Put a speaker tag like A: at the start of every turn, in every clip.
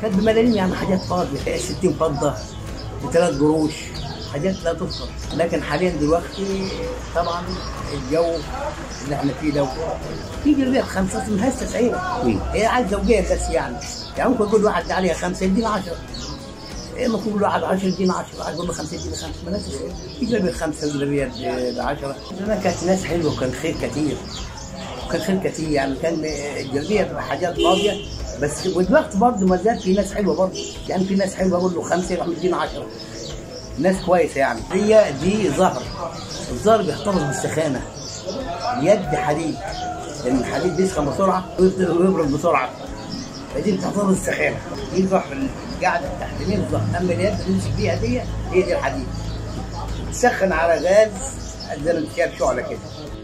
A: كانت بملاليم يعني حاجات فاضيه 60 فضه بثلاث قروش حاجات لا تذكر لكن حاليا دلوقتي طبعا الجو اللي احنا فيه ده في جلبيه خمسه اسمها تسعيره
B: مم.
A: هي عايز زوجيه بس يعني يعني ممكن كل واحد عليها خمسه يدينا 10 إيه ممكن كل واحد 10 يدينا 10 واحد يقول له خمسه يدينا خمسه ما نفس الشيء في جلبيه خمسه وجلبيه ب 10 زمان كانت ناس حلوه وكان خير كتير كان خير كتير يعني كان الجلبيه بتبقى حاجات فاضيه بس ودلوقتي برضه ما زال في ناس حلوه برضه يعني في ناس حلوه اقول له خمسه يروح مدينا 10 ناس كويسه يعني هي دي ظهر الظهر بيحتفظ بالسخانه اليد حديد لان الحديد بيسخن بسرعه ويفضل ويبرد بسرعه فدي بتحتفظ بالسخانه دي ظهر القاعده تحت مين الظهر اما اليد اللي نمسك بيها دي هي دي الحديد تسخن على غاز زي ما انت شايف شعله كده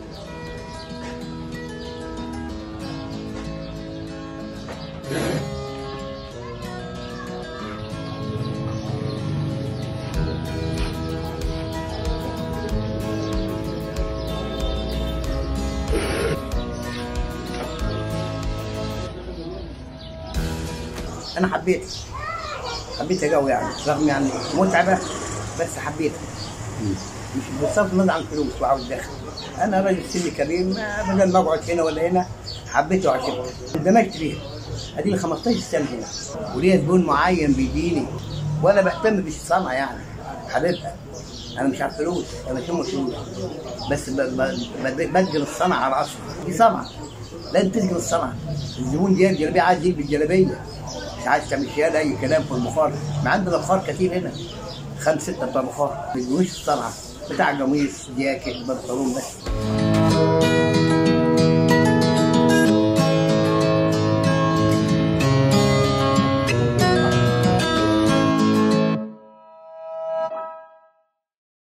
A: انا حبيتها حبيتها قوي يعني رغم يعني متعبه بس حبيتها مش بصرف النظر عن الفلوس وعاوز دخل انا راجل سني كبير ما بدل ما اقعد هنا ولا هنا حبيته وعشقته اندمجت فيها ادي لي 15 سنه هنا وليا زبون معين بيجيني وانا بهتم بالصنعه يعني حبيبها انا مش على الفلوس انا مش هم فلوس بس ب- ب- ب- بدل الصنعه على اصله دي صنعه لازم تسجل الصنعه الزبون جايب جلابيه عايز يلبس جلابيه مش عايز تعمل شهاده اي كلام في البخار ما عندنا بخار كتير هنا خمس ستة بتوع بخار ما بيجوش الصنعه بتاع قميص جاكيت بنطلون بس